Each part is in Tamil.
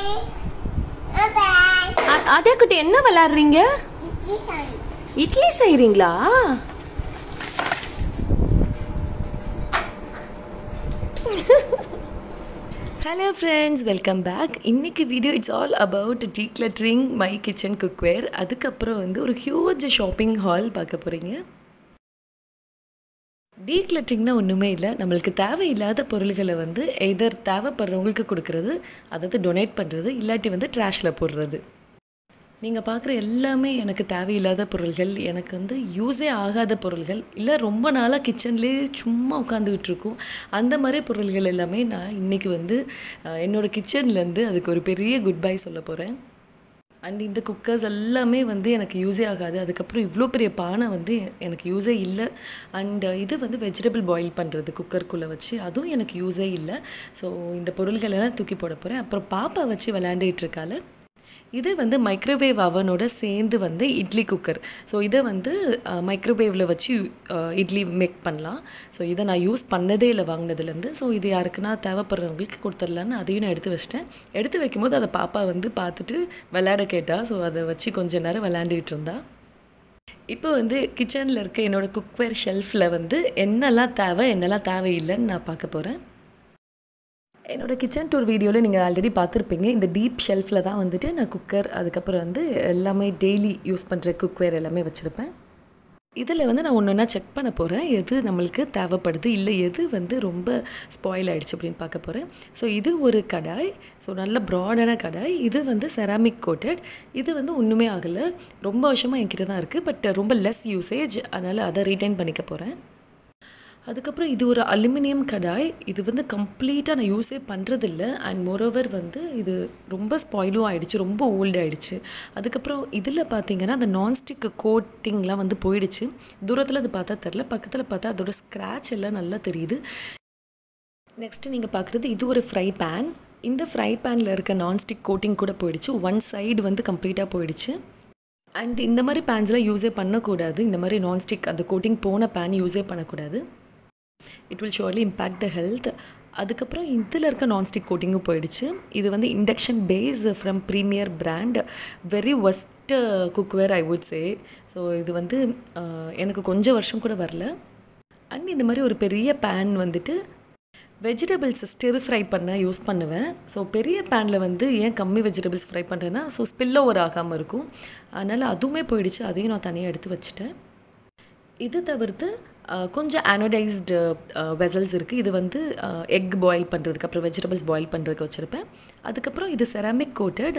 அ- அதே குட்டி என்ன விளையாடுறீங்க இட்லி செய்றீங்களா ஹலோ ஃப்ரெண்ட்ஸ் வெல்கம் பேக் இன்னைக்கு video it's all about decluttering my kitchen cookware அதுக்கப்புறம் வந்து ஒரு ஹியூஜ் ஷாப்பிங் ஹால் பார்க்க போகிறீங்க டீக்ளட்டரிங்னா ஒன்றுமே இல்லை நம்மளுக்கு தேவையில்லாத பொருள்களை வந்து எதர் தேவைப்படுறவங்களுக்கு கொடுக்கறது அதாவது டொனேட் பண்ணுறது இல்லாட்டி வந்து ட்ராஷில் போடுறது நீங்கள் பார்க்குற எல்லாமே எனக்கு தேவையில்லாத பொருள்கள் எனக்கு வந்து யூஸே ஆகாத பொருள்கள் இல்லை ரொம்ப நாளாக கிச்சன்லேயே சும்மா உட்காந்துக்கிட்டு இருக்கும் அந்த மாதிரி பொருள்கள் எல்லாமே நான் இன்றைக்கி வந்து அஹ், என்னோட கிச்சன்லேருந்து அதுக்கு ஒரு பெரிய குட் பை சொல்ல போகிறேன் அண்ட் இந்த குக்கர்ஸ் எல்லாமே வந்து எனக்கு யூஸே ஆகாது அதுக்கப்புறம் இவ்வளோ பெரிய பானை வந்து எனக்கு யூஸே இல்லை அண்ட் இது வந்து வெஜிடபிள் பாயில் பண்ணுறது குக்கருக்குள்ளே வச்சு அதுவும் எனக்கு யூஸே இல்லை ஸோ இந்த பொருள்கள் எல்லாம் தூக்கி போட போகிறேன் அப்புறம் பாப்பா வச்சு விளையாண்டுட்டு இருக்கால இது வந்து மைக்ரோவேவ் அவனோட சேர்ந்து வந்து இட்லி குக்கர் ஸோ இதை வந்து மைக்ரோவேவில் வச்சு அஹ், இட்லி மேக் பண்ணலாம் ஸோ இதை நான் யூஸ் பண்ணதே இல்லை வாங்கினதுலேருந்து ஸோ இது யாருக்குன்னா தேவைப்படுறவங்களுக்கு கொடுத்துடலான்னு அதையும் நான் எடுத்து வச்சிட்டேன் எடுத்து வைக்கும்போது அதை பாப்பா வந்து பார்த்துட்டு விளையாட கேட்டா ஸோ அதை வச்சு கொஞ்ச நேரம் விளையாண்டுக்கிட்டு இருந்தா இப்போ வந்து கிச்சனில் இருக்க என்னோட குக்வேர் ஷெல்ஃபில் வந்து என்னெல்லாம் தேவை என்னெல்லாம் தேவையில்லைன்னு நான் பார்க்க போகிறேன் என்னோட கிச்சன் டூர் வீடியோவில் நீங்கள் ஆல்ரெடி பார்த்துருப்பீங்க இந்த டீப் ஷெல்ஃபில் தான் வந்துட்டு நான் குக்கர் அதுக்கப்புறம் வந்து எல்லாமே டெய்லி யூஸ் பண்ணுற குக்வேர் எல்லாமே வச்சுருப்பேன் இதில் வந்து நான் ஒன்று ஒன்றா செக் பண்ண போகிறேன் எது நம்மளுக்கு தேவைப்படுது இல்லை எது வந்து ரொம்ப ஸ்பாயில் ஆயிடுச்சு அப்படின்னு பார்க்க போகிறேன் ஸோ இது ஒரு கடாய் ஸோ நல்ல ப்ராடான கடாய் இது வந்து செராமிக் கோட்டட் இது வந்து ஒன்றுமே ஆகலை ரொம்ப வருஷமாக என்கிட்ட தான் இருக்குது பட் ரொம்ப லெஸ் யூசேஜ் அதனால் அதை ரீட்டைன் பண்ணிக்க போகிறேன் அதுக்கப்புறம் இது ஒரு அலுமினியம் கடாய் இது வந்து கம்ப்ளீட்டாக நான் யூஸே பண்ணுறதில்ல அண்ட் மோரோவர் வந்து இது ரொம்ப ஸ்பாயிலும் ஆயிடுச்சு ரொம்ப ஓல்டு ஆயிடுச்சு அதுக்கப்புறம் இதில் பார்த்தீங்கன்னா அந்த நான்ஸ்டிக் கோட்டிங்லாம் வந்து போயிடுச்சு தூரத்தில் அது பார்த்தா தெரில பக்கத்தில் பார்த்தா அதோட ஸ்க்ராட்ச் எல்லாம் நல்லா தெரியுது நெக்ஸ்ட்டு நீங்கள் பார்க்குறது இது ஒரு ஃப்ரை பேன் இந்த ஃப்ரை பேனில் இருக்க நான்ஸ்டிக் கோட்டிங் கூட போயிடுச்சு ஒன் சைடு வந்து கம்ப்ளீட்டாக போயிடுச்சு அண்ட் இந்த மாதிரி பேன்ஸ்லாம் யூஸே பண்ணக்கூடாது இந்த மாதிரி நான்ஸ்டிக் அந்த கோட்டிங் போன பேன் யூஸே பண்ணக்கூடாது it will surely impact the health அதுக்கப்புறம் இதில் இருக்க நான்ஸ்டிக் கோட்டிங்கும் போயிடுச்சு இது வந்து induction base from premier brand very worst cookware I would say so இது வந்து அஹ், எனக்கு கொஞ்சம் வருஷம் கூட வரல அண்ட் இந்த மாதிரி ஒரு பெரிய பேன் வந்துட்டு வெஜிடபிள்ஸ் ஸ்டிர் ஃப்ரை பண்ண யூஸ் பண்ணுவேன் ஸோ பெரிய பேனில் வந்து ஏன் கம்மி வெஜிடபிள்ஸ் ஃப்ரை பண்ணுறேன்னா ஸோ ஸ்பில் ஓவர் ஆகாமல் இருக்கும் அதனால் அதுவுமே போயிடுச்சு அதையும் நான் தனியாக எடுத்து வச்சுட்டேன் இது தவிர்த்து அஹ், கொஞ்சம் ஆனோடைஸ்டு வெசல்ஸ் இருக்குது இது வந்து எக் பாயில் பண்ணுறதுக்கு அப்புறம் வெஜிடபிள்ஸ் பாயில் பண்ணுறதுக்கு வச்சுருப்பேன் அதுக்கப்புறம் இது செராமிக் கோட்டட்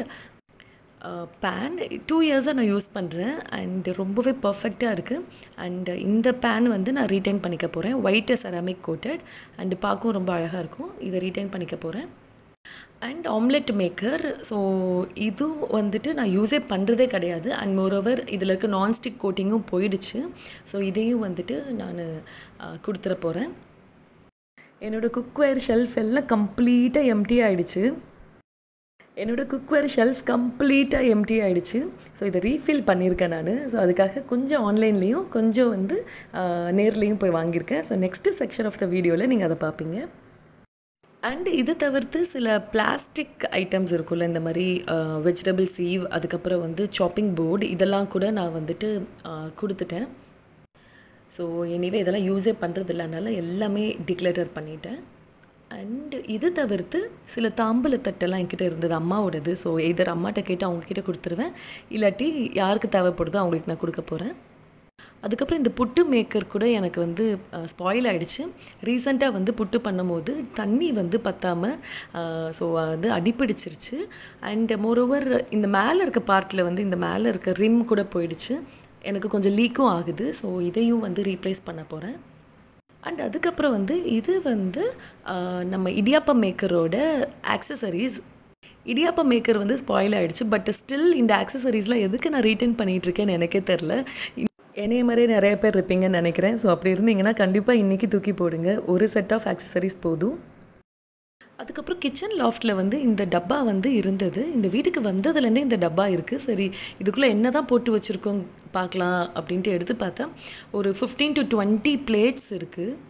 பேன் டூ இயர்ஸாக நான் யூஸ் பண்ணுறேன் அண்ட் ரொம்பவே பர்ஃபெக்டாக இருக்குது அண்ட் இந்த பேன் வந்து நான் ரீட்டைன் பண்ணிக்க போகிறேன் ஒயிட்டு செராமிக் கோட்டட் அண்ட் பார்க்கவும் ரொம்ப அழகாக இருக்கும் இதை ரீட்டைன் பண்ணிக்க போகிறேன் அண்ட் ஆம்லெட் மேக்கர் ஸோ இது வந்துட்டு நான் யூஸே பண்ணுறதே கிடையாது அண்ட் மோரோவர் இதில் இருக்க நான்ஸ்டிக் கோட்டிங்கும் போயிடுச்சு ஸோ இதையும் வந்துட்டு நான் கொடுத்துட போகிறேன் என்னோடய குக்வேர் ஷெல்ஃப் எல்லாம் கம்ப்ளீட்டாக எம்டி ஆயிடுச்சு என்னோடய குக்வேர் ஷெல்ஃப் கம்ப்ளீட்டாக எம்டி ஆயிடுச்சு ஸோ இதை ரீஃபில் பண்ணியிருக்கேன் நான் ஸோ அதுக்காக கொஞ்சம் ஆன்லைன்லேயும் கொஞ்சம் வந்து நேர்லேயும் போய் வாங்கியிருக்கேன் so next section of the வீடியோவில் நீங்கள் அதை பார்ப்பீங்க அண்ட் இது தவிர்த்து சில பிளாஸ்டிக் ஐட்டம்ஸ் இருக்கும்ல இந்த மாதிரி வெஜிடபிள் சீவ் அதுக்கப்புறம் வந்து சாப்பிங் போர்டு இதெல்லாம் கூட நான் வந்துட்டு அஹ், கொடுத்துட்டேன் ஸோ எனிவே இதெல்லாம் யூஸே பண்ணுறதில்ல அதனால எல்லாமே டிக்ளேட்டர் பண்ணிட்டேன் அண்ட் இது தவிர்த்து சில தாம்பூல தட்டெல்லாம் என்கிட்ட இருந்தது அம்மாவோடது ஸோ எதர் அம்மாட்ட கேட்டு அவங்கக்கிட்ட கொடுத்துருவேன் இல்லாட்டி யாருக்கு தேவைப்படுதோ அவங்களுக்கு நான் கொடுக்க போகிறேன் அதுக்கப்புறம் இந்த புட்டு மேக்கர் கூட எனக்கு வந்து ஸ்பாயில் ஆயிடுச்சு ரீசெண்டாக வந்து புட்டு பண்ணும்போது தண்ணி வந்து பத்தாமல் ஸோ வந்து அடிப்பிடிச்சிருச்சு அண்ட் மோரோவர் இந்த மேலே இருக்க பார்ட்டில் வந்து இந்த மேலே இருக்க ரிம் கூட போயிடுச்சு எனக்கு கொஞ்சம் லீக்கும் ஆகுது ஸோ இதையும் வந்து ரீப்ளேஸ் பண்ண போகிறேன் அண்ட் அதுக்கப்புறம் வந்து இது வந்து ஆஹ், நம்ம இடியாப்பம் மேக்கரோட ஆக்சசரிஸ் இடியாப்பம் மேக்கர் வந்து ஸ்பாயில் ஆயிடுச்சு பட் ஸ்டில் இந்த ஆக்சசரிஸ்லாம் எதுக்கு நான் ரீட்டைன் பண்ணிகிட்டு இருக்கேன்னு எனக்கே தெரில என்னைய மாதிரியே நிறைய பேர் இருப்பீங்கன்னு நினைக்கிறேன் ஸோ அப்படி இருந்தீங்கன்னா கண்டிப்பாக இன்றைக்கி தூக்கி போடுங்க ஒரு செட் ஆஃப் ஆக்சசரிஸ் போதும் அதுக்கப்புறம் கிச்சன் லாஃப்ட்டில் வந்து இந்த டப்பா வந்து இருந்தது இந்த வீட்டுக்கு வந்ததுலேருந்தே இந்த டப்பா இருக்குது சரி இதுக்குள்ளே என்ன தான் போட்டு வச்சுருக்கோம் பார்க்கலாம் அப்படின்ட்டு எடுத்து பார்த்தா ஒரு ஃபிஃப்டீன் டு டுவெண்ட்டி பிளேட்ஸ் இருக்குது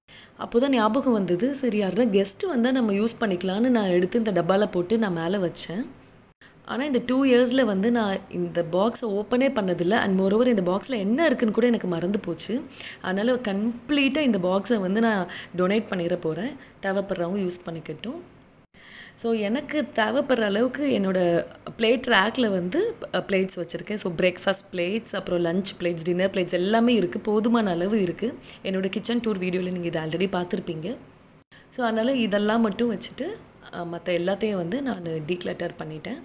அப்போ தான் ஞாபகம் வந்தது சரி யாருன்னா கெஸ்ட்டு வந்தால் நம்ம யூஸ் பண்ணிக்கலான்னு நான் எடுத்து இந்த டப்பாவில் போட்டு நான் மேலே வச்சேன் ஆனால் இந்த டூ இயர்ஸில் வந்து நான் இந்த பாக்ஸை ஓப்பனே பண்ணதில்லை அண்ட் மோரோவர் இந்த பாக்ஸில் என்ன இருக்குன்னு கூட எனக்கு மறந்து போச்சு அதனால் கம்ப்ளீட்டாக இந்த பாக்ஸை வந்து நான் டொனேட் பண்ணிட போகிறேன் தேவைப்படுறவங்க யூஸ் பண்ணிக்கட்டும் ஸோ எனக்கு தேவைப்படுற அளவுக்கு என்னோடய பிளேட் ரேக்கில் வந்து பிளேட்ஸ் வச்சுருக்கேன் ஸோ பிரேக்ஃபாஸ்ட் பிளேட்ஸ் அப்புறம் லஞ்ச் பிளேட்ஸ் டின்னர் பிளேட்ஸ் எல்லாமே இருக்குது போதுமான அளவு இருக்குது என்னோடய கிச்சன் டூர் வீடியோவில் நீங்கள் இதை ஆல்ரெடி பார்த்துருப்பீங்க ஸோ அதனால் இதெல்லாம் மட்டும் வச்சுட்டு மற்ற எல்லாத்தையும் வந்து நான் டீக்ளட்டர் பண்ணிட்டேன்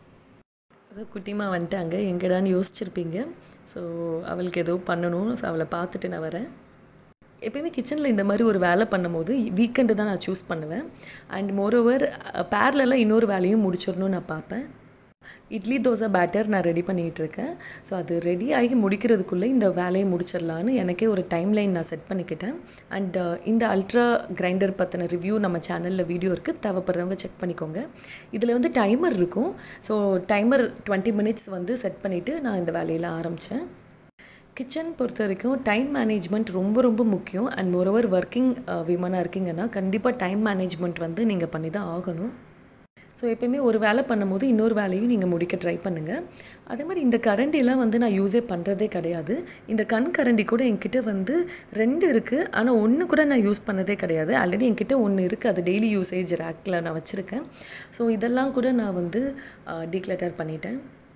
அதோ குட்டிமா வந்துட்டாங்க எங்கடான்னு யோசிச்சிருப்பீங்க ஸோ அவளுக்கு ஏதோ பண்ணணும் ஸோ அவளை பார்த்துட்டு நான் வரேன் எப்பயுமே கிச்சனில் இந்த மாதிரி ஒரு வேலை பண்ணும்போது வீக்கெண்டு தான் நான் சூஸ் பண்ணுவேன் அண்ட் மோரோவர் பேரலெல்லாம் இன்னொரு வேலையும் முடிச்சிடணும்னு நான் பார்ப்பேன் இட்லி தோசை பேட்டர் நான் ரெடி பண்ணிகிட்டு இருக்கேன் ஸோ அது ரெடி ஆகி முடிக்கிறதுக்குள்ளே இந்த வேலையை முடிச்சிடலான்னு எனக்கே ஒரு டைம் லைன் நான் செட் பண்ணிக்கிட்டேன் அண்ட் இந்த அல்ட்ரா கிரைண்டர் பற்றின ரிவ்யூ நம்ம சேனலில் வீடியோ இருக்குது தேவைப்படுறவங்க செக் பண்ணிக்கோங்க இதில் வந்து டைமர் இருக்கும் ஸோ டைமர் டுவெண்ட்டி மினிட்ஸ் வந்து செட் பண்ணிவிட்டு நான் இந்த வேலையெல்லாம் ஆரம்பித்தேன் கிச்சன் பொறுத்த வரைக்கும் டைம் மேனேஜ்மெண்ட் ரொம்ப ரொம்ப முக்கியம் அண்ட் மோரோவர் ஒர்க்கிங் விமனாக இருக்கீங்கன்னா கண்டிப்பாக டைம் மேனேஜ்மெண்ட் வந்து நீங்கள் பண்ணி தான் ஆகணும் ஸோ எப்பயுமே ஒரு வேலை பண்ணும்போது இன்னொரு வேலையும் நீங்கள் முடிக்க ட்ரை பண்ணுங்கள் அதே மாதிரி இந்த கரண்டிலாம் வந்து நான் யூஸே பண்ணுறதே கிடையாது இந்த கண் கரண்டி கூட என்கிட்ட வந்து ரெண்டு இருக்குது ஆனால் ஒன்று கூட நான் யூஸ் பண்ணதே கிடையாது ஆல்ரெடி என்கிட்ட ஒன்று இருக்குது அது டெய்லி யூசேஜ் ரேக்கில் நான் வச்சுருக்கேன் ஸோ இதெல்லாம் கூட நான் வந்து டீக்ளட்டர் பண்ணிட்டேன்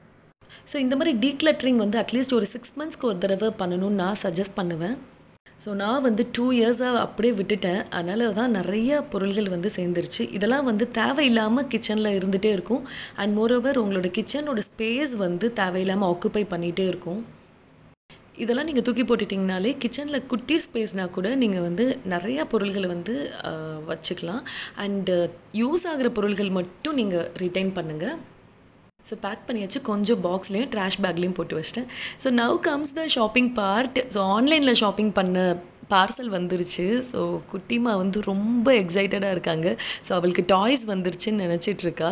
ஸோ இந்த மாதிரி டீக்ளட்டரிங் வந்து அட்லீஸ்ட் ஒரு சிக்ஸ் மந்த்ஸ்க்கு ஒரு தடவை பண்ணணும்னு நான் சஜஸ்ட் பண்ணுவேன் ஸோ நான் வந்து டூ இயர்ஸாக அப்படியே விட்டுட்டேன் அதனால தான் நிறைய பொருள்கள் வந்து சேர்ந்துருச்சு இதெல்லாம் வந்து தேவையில்லாமல் கிச்சனில் இருந்துகிட்டே இருக்கும் அண்ட் மோரோவர் உங்களோட கிச்சனோட ஸ்பேஸ் வந்து தேவையில்லாமல் ஆக்குப்பை பண்ணிகிட்டே இருக்கும் இதெல்லாம் நீங்கள் தூக்கி போட்டுட்டிங்கனாலே கிச்சனில் குட்டி ஸ்பேஸ்னால் கூட நீங்கள் வந்து நிறையா பொருள்களை வந்து வச்சுக்கலாம் அண்டு யூஸ் ஆகிற பொருள்கள் மட்டும் நீங்கள் ரிட்டைன் பண்ணுங்கள் ஸோ பேக் பண்ணியாச்சு கொஞ்சம் பாக்ஸ்லேயும் ட்ராஷ் பேக்லேயும் போட்டு வச்சிட்டேன் so now comes the shopping part so ஆன்லைனில் ஷாப்பிங் பண்ண பார்சல் வந்துருச்சு ஸோ குட்டிமா வந்து ரொம்ப எக்ஸைட்டடாக இருக்காங்க ஸோ அவளுக்கு டாய்ஸ் வந்துருச்சுன்னு நினச்சிட்ருக்கா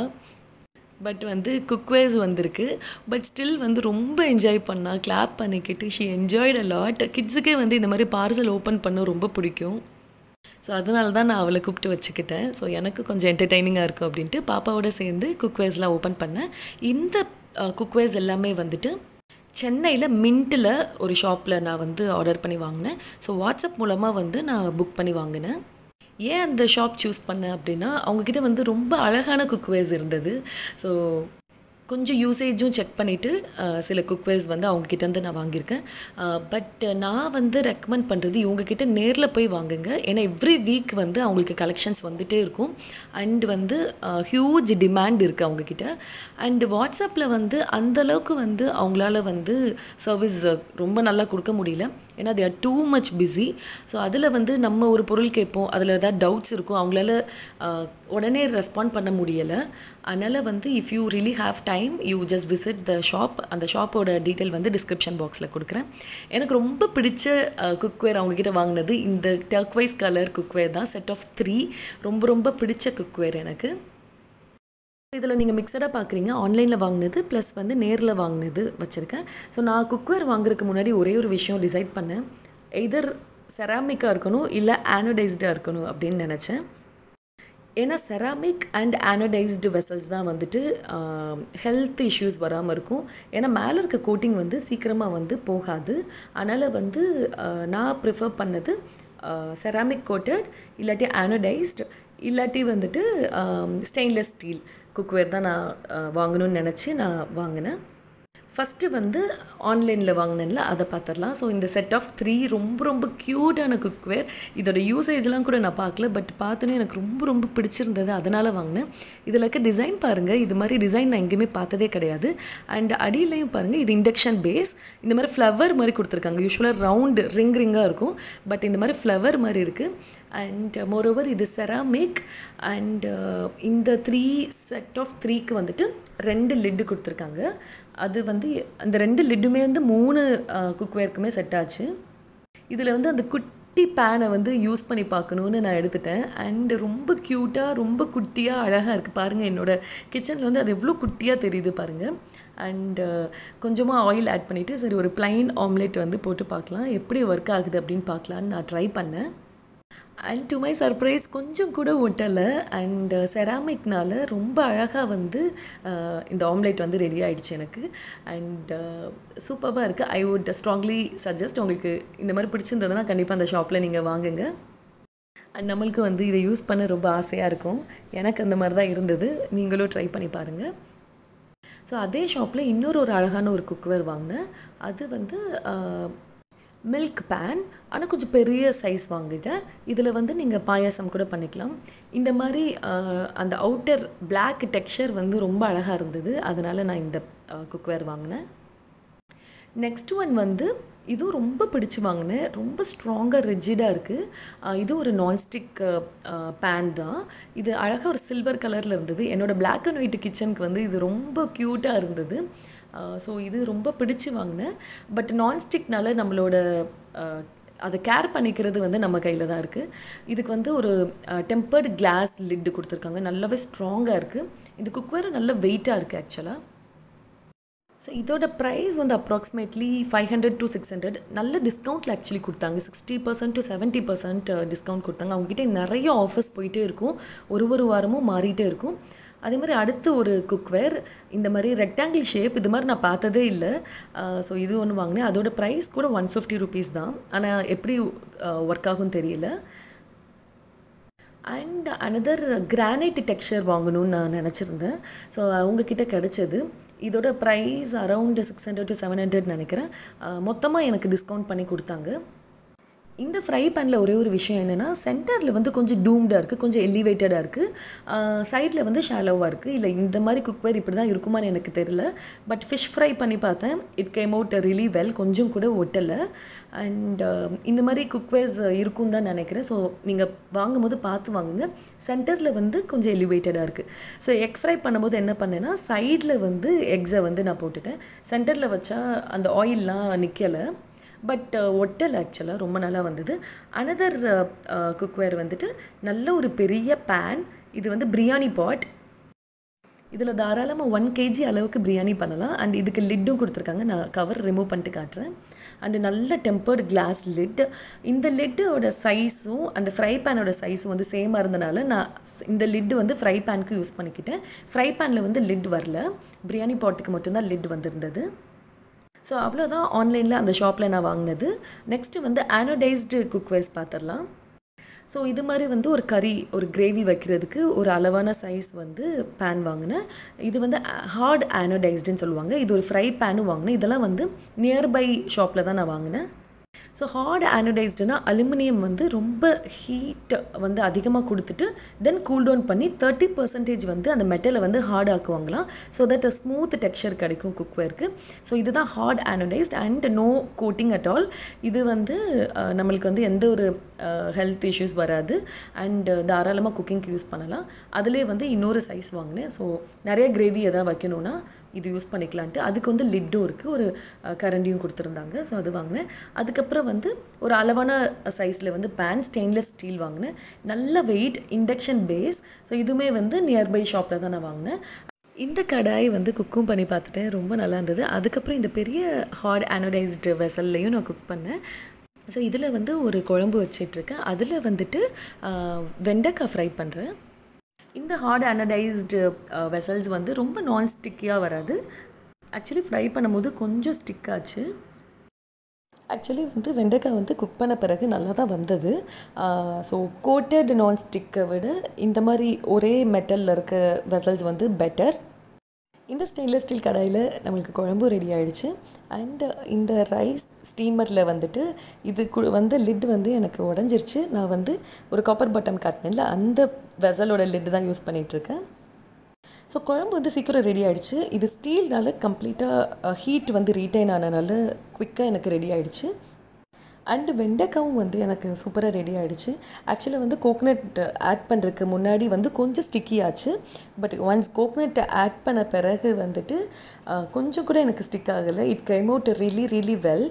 பட் வந்து குக்வேர்ஸ் வந்திருக்கு பட் ஸ்டில் வந்து ரொம்ப என்ஜாய் பண்ணா கிளாப் பண்ணிக்கிட்டு ஷி என்ஜாய்ட் அ லாட் கிட்ஸுக்கே வந்து இந்த மாதிரி பார்சல் ஓப்பன் பண்ண ரொம்ப பிடிக்கும் ஸோ அதனால தான் நான் அவளை கூப்பிட்டு வச்சுக்கிட்டேன் ஸோ எனக்கு கொஞ்சம் என்டர்டைனிங்காக இருக்கும் அப்படின்ட்டு பாப்பாவோட சேர்ந்து குக்வேர்ஸ்லாம் ஓப்பன் பண்ணேன் இந்த குக்வேர்ஸ் எல்லாமே வந்துட்டு சென்னையில் மின்ட்டில் ஒரு ஷாப்பில் நான் வந்து ஆர்டர் பண்ணி வாங்கினேன் ஸோ வாட்ஸ்அப் மூலமாக வந்து நான் புக் பண்ணி வாங்கினேன் ஏன் அந்த ஷாப் சூஸ் பண்ணேன் அப்படின்னா அவங்கக்கிட்ட வந்து ரொம்ப அழகான குக்வேர்ஸ் இருந்தது ஸோ கொஞ்சம் யூசேஜும் செக் பண்ணிவிட்டு சில குக்வேர்ஸ் வந்து அவங்கக்கிட்டேருந்து நான் வாங்கியிருக்கேன் பட் நான் வந்து ரெக்கமெண்ட் பண்ணுறது இவங்கக்கிட்ட நேரில் போய் வாங்குங்க ஏன்னா எவ்ரி வீக் வந்து அவங்களுக்கு கலெக்ஷன்ஸ் வந்துகிட்டே இருக்கும் அண்ட் வந்து ஹியூஜ் டிமாண்ட் இருக்குது அவங்கக்கிட்ட அண்டு வாட்ஸ்அப்பில் வந்து அந்தளவுக்கு வந்து அவங்களால வந்து சர்வீஸ் ரொம்ப நல்லா கொடுக்க முடியல ஏன்னா they are too much busy so அதில் வந்து நம்ம ஒரு பொருள் கேட்போம் அதில் ஏதாவது டவுட்ஸ் இருக்கும் அவங்களால உடனே ரெஸ்பாண்ட் பண்ண முடியலை அதனால் வந்து if you really have time you just visit the shop அந்த ஷாப்போட டீட்டெயில் வந்து டிஸ்கிரிப்ஷன் பாக்ஸில் கொடுக்குறேன் எனக்கு ரொம்ப பிடிச்ச குக்வேர் அவங்கக்கிட்ட வாங்கினது இந்த டர்க்வைஸ் கலர் குக்வேர் தான் செட் ஆஃப் த்ரீ ரொம்ப ரொம்ப பிடிச்ச குக்வேர் எனக்கு இதில் நீங்கள் மிக்சடாக பார்க்குறீங்க ஆன்லைனில் வாங்கினது ப்ளஸ் வந்து நேரில் வாங்கினது வச்சுருக்கேன் ஸோ நான் குக்வேர் வாங்குறதுக்கு முன்னாடி ஒரே ஒரு விஷயம் டிசைட் பண்ணேன் எதர் செராமிக்காக இருக்கணும் இல்லை ஆனோடைஸ்டாக இருக்கணும் அப்படின்னு நினச்சேன் ஏன்னா செராமிக் அண்ட் ஆனடைஸ்டு வெசல்ஸ் தான் வந்துட்டு ஹெல்த் இஷ்யூஸ் வராமல் இருக்கும் ஏன்னா மேலே இருக்க கோட்டிங் வந்து சீக்கிரமாக வந்து போகாது அதனால் வந்து நான் ப்ரிஃபர் பண்ணது செராமிக் கோட்டட் இல்லாட்டி ஆனடைஸ்டு இல்லாட்டி வந்துட்டு ஸ்டெயின்லெஸ் ஸ்டீல் குக்வேர் தான் நான் வாங்கணும்னு நினச்சி நான் வாங்கினேன் ஃபஸ்ட்டு வந்து ஆன்லைனில் வாங்கினேன்ல அதை பார்த்துடலாம் ஸோ இந்த செட் ஆஃப் த்ரீ ரொம்ப ரொம்ப க்யூட்டான குக்வேர் இதோட யூசேஜ்லாம் கூட நான் பார்க்கல பட் பார்த்தோன்னே எனக்கு ரொம்ப ரொம்ப பிடிச்சிருந்தது அதனால் வாங்கினேன் இதில் இருக்க டிசைன் பாருங்கள் இது மாதிரி டிசைன் நான் எங்கேயுமே பார்த்ததே கிடையாது அண்ட் அடியிலையும் பாருங்கள் இது இண்டக்ஷன் பேஸ் இந்த மாதிரி ஃப்ளவர் மாதிரி கொடுத்துருக்காங்க யூஸ்வலாக ரவுண்டு ரிங் ரிங்காக இருக்கும் பட் இந்த மாதிரி ஃப்ளவர் மாதிரி இருக்குது அண்ட் மோரோவர் இது செராமிக் அண்ட் இந்த த்ரீ செட் ஆஃப் த்ரீக்கு வந்துட்டு ரெண்டு லிட்டு கொடுத்துருக்காங்க அது வந்து அந்த ரெண்டு லிட்டுமே வந்து மூணு குக்வேருக்குமே செட் ஆச்சு இதில் வந்து அந்த குட்டி பேனை வந்து யூஸ் பண்ணி பார்க்கணுன்னு நான் எடுத்துட்டேன் அண்டு ரொம்ப க்யூட்டாக ரொம்ப குட்டியாக அழகாக இருக்குது பாருங்கள் என்னோடய கிச்சனில் வந்து அது எவ்வளோ குட்டியாக தெரியுது பாருங்கள் அண்டு கொஞ்சமாக ஆயில் ஆட் பண்ணிவிட்டு சரி ஒரு ப்ளைன் ஆம்லேட் வந்து போட்டு பார்க்கலாம் எப்படி ஒர்க் ஆகுது அப்படின்னு பார்க்கலான்னு நான் ட்ரை பண்ணேன் அண்ட் டு மை சர்ப்ரைஸ் கொஞ்சம் கூட ஒட்டலை அண்ட் செராமிக்னால ரொம்ப அழகாக வந்து அஹ், இந்த ஆம்லேட் வந்து ரெடி ஆயிடுச்சு எனக்கு அண்ட் சூப்பராக இருக்குது ஐ வுட் ஸ்ட்ராங்லி சஜஸ்ட் உங்களுக்கு இந்த மாதிரி பிடிச்சிருந்ததுன்னா கண்டிப்பாக அந்த ஷாப்பில் நீங்கள் வாங்குங்க அண்ட் நம்மளுக்கு வந்து இதை யூஸ் பண்ண ரொம்ப ஆசையாக இருக்கும் எனக்கு அந்த மாதிரி தான் இருந்தது நீங்களும் ட்ரை பண்ணி பாருங்கள் ஸோ அதே ஷாப்பில் இன்னொரு ஒரு அழகான ஒரு குக்வேர் வாங்கினேன் அது வந்து மில்க் பேன் ஆனால் கொஞ்சம் பெரிய சைஸ் வாங்கிட்டேன் இதில் வந்து நீங்கள் பாயாசம் கூட பண்ணிக்கலாம் இந்த மாதிரி ஆஹ், அந்த அவுட்டர் Black டெக்ஸ்சர் வந்து ரொம்ப அழகாக இருந்தது அதனால் நான் இந்த குக்வேர் வாங்கினேன் நெக்ஸ்ட் ஒன் வந்து இதுவும் ரொம்ப பிடிச்சு வாங்கினேன் ரொம்ப ஸ்ட்ராங்காக ரிஜிடாக இருக்குது இது ஒரு நான்ஸ்டிக் பேன் தான் இது அழகாக ஒரு சில்வர் கலரில் இருந்தது என்னோடய Black அண்ட் ஒயிட் கிச்சனுக்கு வந்து இது ரொம்ப க்யூட்டாக இருந்தது ஸோ இது ரொம்ப பிடிச்சு வாங்கினேன் பட் நான்ஸ்டிக்னால நம்மளோட அஹ், அதை கேர் பண்ணிக்கிறது வந்து நம்ம கையில் தான் இருக்குது இதுக்கு வந்து ஒரு டெம்பர்டு கிளாஸ் லிட்டு கொடுத்துருக்காங்க நல்லாவே ஸ்ட்ராங்காக இருக்குது இந்த குக்வேர் நல்ல வெயிட்டாக இருக்குது ஆக்சுவலாக ஸோ இதோட ப்ரைஸ் வந்து approximately five hundred to six hundred நல்ல டிஸ்கவுண்ட்டில் ஆக்சுவலி கொடுத்தாங்க sixty percent to seventy percent discount கொடுத்தாங்க அவங்ககிட்ட நிறைய ஆஃபர்ஸ் போயிட்டே இருக்கும் ஒரு ஒரு வாரமும் மாறிட்டே இருக்கும் அதே மாதிரி அடுத்து ஒரு குக்வேர் இந்த மாதிரி ரெக்டாங்கிள் ஷேப் இது மாதிரி நான் பார்த்ததே இல்லை ஸோ இது ஒன்று வாங்கினேன் அதோட ப்ரைஸ் கூட ஒன் ஃபிஃப்டி ருபீஸ் தான் ஆனால் எப்படி ஒர்க் ஆகும் தெரியல அண்ட் அனதர் கிரானைட் டெக்ஸ்சர் வாங்கணும்னு நான் நினச்சிருந்தேன் ஸோ அவங்கக்கிட்ட கிடச்சது இதோட price around six hundred to seven hundred நினைக்கிறேன் மொத்தமாக எனக்கு டிஸ்கவுண்ட் பண்ணி கொடுத்தாங்க இந்த ஃப்ரை பேனில் ஒரே ஒரு விஷயம் என்னென்னா சென்டரில் வந்து கொஞ்சம் டூம்டாக இருக்குது கொஞ்சம் எலிவேட்டடாக இருக்குது சைடில் வந்து ஷாலோவாக இருக்குது இல்லை இந்த மாதிரி குக்வேர் இப்படி தான் இருக்குமான்னு எனக்கு தெரியல பட் ஃபிஷ் ஃப்ரை பண்ணி பார்த்தேன் it came out really well கொஞ்சம் கூட ஒட்டலை அண்ட் இந்த மாதிரி குக்வேர்ஸ் இருக்கும் தான் நினைக்கிறேன் ஸோ நீங்கள் வாங்கும்போது பார்த்து வாங்குங்க சென்டரில் வந்து கொஞ்சம் எலிவேட்டடாக இருக்குது ஸோ எக் ஃப்ரை பண்ணும்போது என்ன பண்ணேன்னா சைடில் வந்து எக்ஸை வந்து நான் போட்டுட்டேன் சென்டரில் வச்சா அந்த ஆயிலெலாம் நிற்கலை பட் ஒட்டல் ஆக்சுவலாக ரொம்ப நல்லா வந்தது அனதர் குக்வேர் வந்துட்டு நல்ல ஒரு பெரிய பேன் இது வந்து பிரியாணி பாட் இதில் தாராளமாக ஒன் கேஜி அளவுக்கு பிரியாணி பண்ணலாம் அண்ட் இதுக்கு லிட்டும் கொடுத்துருக்காங்க நான் கவர் ரிமூவ் பண்ணிட்டு காட்டுறேன் அண்டு நல்ல டெம்பர்டு கிளாஸ் லிட் இந்த லிட்டோட சைஸும் அந்த ஃப்ரை பேனோட சைஸும் வந்து சேமாக இருந்தனால நான் இந்த லிட்டு வந்து ஃப்ரை பேனுக்கு யூஸ் பண்ணிக்கிட்டேன் ஃப்ரை பேனில் வந்து லிட் வரல பிரியாணி பாட்டுக்கு மட்டும்தான் லிட் வந்திருந்தது ஸோ அவ்வளோதான் ஆன்லைனில் அந்த ஷாப்பில் நான் வாங்கினது நெக்ஸ்ட்டு வந்து ஆனோடைஸ்டு குக்வேர்ஸ் பார்த்துடலாம் ஸோ இது மாதிரி வந்து ஒரு கறி ஒரு கிரேவி வைக்கிறதுக்கு ஒரு அளவான சைஸ் வந்து பேன் வாங்கினேன் இது வந்து ஹார்ட் ஆனோடைஸ்டுன்னு சொல்லுவாங்க இது ஒரு ஃப்ரை பேனும் வாங்கினேன் இதெல்லாம் வந்து நியர்பை ஷாப்பில் தான் நான் வாங்கினேன் ஸோ ஹார்ட் ஆனடைஸ்டுனா அலுமினியம் வந்து ரொம்ப ஹீட் வந்து அதிகமாக கொடுத்துட்டு தென் கூல் டவுன் பண்ணி தேர்ட்டி பர்சன்டேஜ் வந்து அந்த மெட்டலை வந்து ஹார்ட் ஆக்குவாங்களாம் ஸோ தட் ஸ்மூத் டெக்ஸ்சர் கிடைக்கும் குக்வேருக்கு ஸோ இதுதான் hard anodised and no coating at all இது வந்து அஹ், நம்மளுக்கு வந்து எந்த ஒரு ஹெல்த் இஷ்யூஸ் வராது அண்ட் தாராளமாக குக்கிங்க்கு யூஸ் பண்ணலாம் அதிலே வந்து இன்னொரு சைஸ் வாங்கினேன் ஸோ நிறைய கிரேவி எதாவது வைக்கணும்னா இது யூஸ் பண்ணிக்கலான்ட்டு அதுக்கு வந்து லிட்டும் இருக்குது ஒரு அஹ், கரண்டியும் கொடுத்துருந்தாங்க ஸோ அது வாங்கினேன் அதுக்கப்புறம் வந்து ஒரு அளவான சைஸில் வந்து பேன் ஸ்டெயின்லெஸ் ஸ்டீல் வாங்கினேன் நல்ல வெயிட் இண்டக்ஷன் பேஸ் ஸோ இதுவுமே வந்து நியர்பை ஷாப்பில் தான் நான் வாங்கினேன் இந்த கடாய் வந்து குக்கும் பண்ணி பார்த்துட்டேன் ரொம்ப நல்லா இருந்தது அதுக்கப்புறம் இந்த பெரிய ஹார்ட் ஆனடைஸ்டு வெசல்லையும் நான் குக் பண்ணேன் ஸோ இதில் வந்து ஒரு குழம்பு வச்சிட்ருக்கேன் அதில் வந்துட்டு ஆஹ், வெண்டைக்காய் ஃப்ரை பண்ணுறேன் இந்த ஹார்ட் அனடைஸ்டு வெசல்ஸ் வந்து ரொம்ப நான் ஸ்டிக்கியாக வராது ஆக்சுவலி ஃப்ரை பண்ணும்போது கொஞ்சம் ஸ்டிக் ஆச்சு ஆக்சுவலி வந்து வெண்டைக்காய் வந்து குக் பண்ண பிறகு நல்லா தான் வந்தது ஸோ கோட்டட் நான் ஸ்டிக்கை விட இந்த மாதிரி ஒரே மெட்டலில் இருக்க வெசல்ஸ் வந்து பெட்டர் இந்த ஸ்டெயின்லெஸ் ஸ்டீல் கடாயில் நம்மளுக்கு குழம்பு ரெடி ஆயிடுச்சு அண்டு இந்த ரைஸ் ஸ்டீமரில் வந்துட்டு இது கு- வந்து லிட் வந்து எனக்கு உடஞ்சிருச்சு நான் வந்து ஒரு காப்பர் பட்டன் காட்டினேன்ல அந்த வெசலோட லிட் தான் யூஸ் பண்ணிகிட்ருக்கேன் ஸோ குழம்பு வந்து சீக்கிரம் ரெடி ஆயிடுச்சு இது ஸ்டீல்னால கம்ப்ளீட்டாக ஹீட் வந்து ரீட்டைன் ஆனனால குவிக்காக எனக்கு ரெடி ஆயிடுச்சு அண்டு வெண்டைக்காவும் வந்து எனக்கு சூப்பராக ரெடி ஆயிடுச்சு ஆக்சுவலாக வந்து கோகனட் ஆட் பண்ணுறதுக்கு முன்னாடி வந்து கொஞ்சம் ஸ்டிக்கி ஆச்சு பட் ஒன்ஸ் கோகனட் ஆட் பண்ண பிறகு வந்துட்டு அஹ், கொஞ்சம் கூட எனக்கு ஸ்டிக் ஆகலை it came out really really well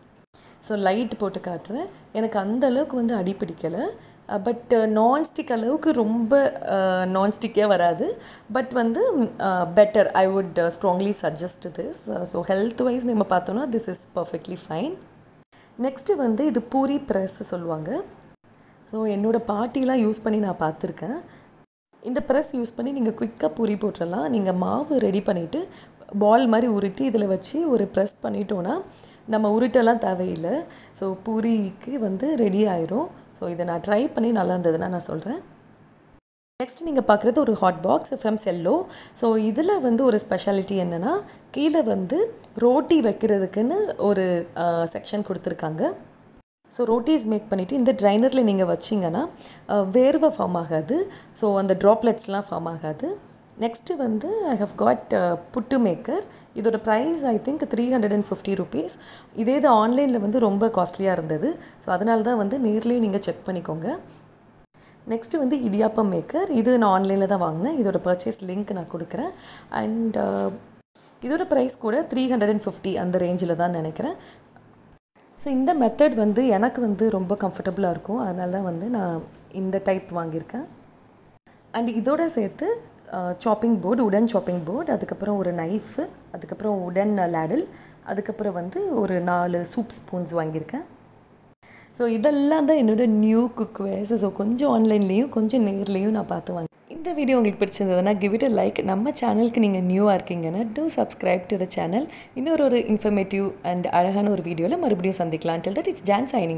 so light போட்டு காட்டுறேன் எனக்கு அந்த அளவுக்கு வந்து அடி பிடிக்கலை பட் நான்ஸ்டிக் அளவுக்கு ரொம்ப நான்ஸ்டிக்கே வராது பட் வந்து better I would strongly suggest this so health wise நம்ம பார்த்தோன்னா this is perfectly fine next வந்து இது பூரி ப்ரெஸ் சொல்லுவாங்க ஸோ என்னோடய பாட்டிலாம் யூஸ் பண்ணி நான் பார்த்துருக்கேன் இந்த ப்ரெஸ் யூஸ் பண்ணி நீங்கள் குயிக்காக பூரி போட்டுடலாம் நீங்கள் மாவு ரெடி பண்ணிவிட்டு பால் மாதிரி உருட்டி இதில் வச்சு ஒரு ப்ரெஸ் பண்ணிட்டோன்னா நம்ம உருட்டெல்லாம் தேவையில்லை ஸோ பூரிக்கு வந்து ரெடி ஆயிரும் ஸோ இதை நான் ட்ரை பண்ணி நல்லா இருந்ததுன்னா நான் சொல்கிறேன் நெக்ஸ்ட் நீங்கள் பார்க்குறது ஒரு hot box from Cello so இதில் வந்து ஒரு ஸ்பெஷாலிட்டி என்னென்னா கீழே வந்து ரோட்டி வைக்கிறதுக்குன்னு ஒரு செக்ஷன் கொடுத்துருக்காங்க ஸோ ரோட்டீஸ் மேக் பண்ணிவிட்டு இந்த ட்ரைனரில் நீங்கள் வச்சிங்கன்னா வேர்வை ஃபார்ம் ஆகாது ஸோ அந்த ட்ராப்லெட்ஸ்லாம் ஃபார்ம் ஆகாது நெக்ஸ்ட்டு வந்து I have got puttu maker இதோட price I think three hundred and fifty rupees இதே இது ஆன்லைனில் வந்து ரொம்ப காஸ்ட்லியாக இருந்தது ஸோ அதனால தான் வந்து நேர்லேயும் நீங்கள் செக் பண்ணிக்கோங்க நெக்ஸ்ட்டு வந்து இடியாப்பம் மேக்கர் இது நான் ஆன்லைனில் தான் வாங்கினேன் இதோட பர்ச்சேஸ் லிங்க் நான் கொடுக்குறேன் அண்ட் இதோட ப்ரைஸ் கூட த்ரீ ஹண்ட்ரட் அண்ட் ஃபிஃப்டி அந்த ரேஞ்சில் தான் நினைக்கிறேன் ஸோ இந்த மெத்தட் வந்து எனக்கு வந்து ரொம்ப கம்ஃபர்டபுளாக இருக்கும் அதனால தான் வந்து நான் இந்த டைப் வாங்கியிருக்கேன் அண்ட் இதோட சேர்த்து சாப்பிங் போர்டு உடன் சாப்பிங் போர்டு அதுக்கப்புறம் ஒரு நைஃபு அதுக்கப்புறம் உடன் லேடல் அதுக்கப்புறம் வந்து ஒரு நாலு சூப் ஸ்பூன்ஸ் வாங்கியிருக்கேன் ஸோ இதெல்லாம் தான் என்னோட நியூ குக்வேர்ஸ் ஸோ கொஞ்சம் ஆன்லைன்லேயும் கொஞ்சம் நேர்லேயும் நான் பார்த்து வாங்க இந்த வீடியோ உங்களுக்கு பிடிச்சிருந்ததுன்னா கிவ் இட் லைக் நம்ம சேனலுக்கு நீங்கள் நியூவாக இருக்கீங்கன்னா do subscribe to the channel இன்னொரு ஒரு இன்ஃபர்மேட்டிவ் அண்ட் அழகான ஒரு வீடியோவில் மறுபடியும் சந்திக்கலாம் till that it's John signing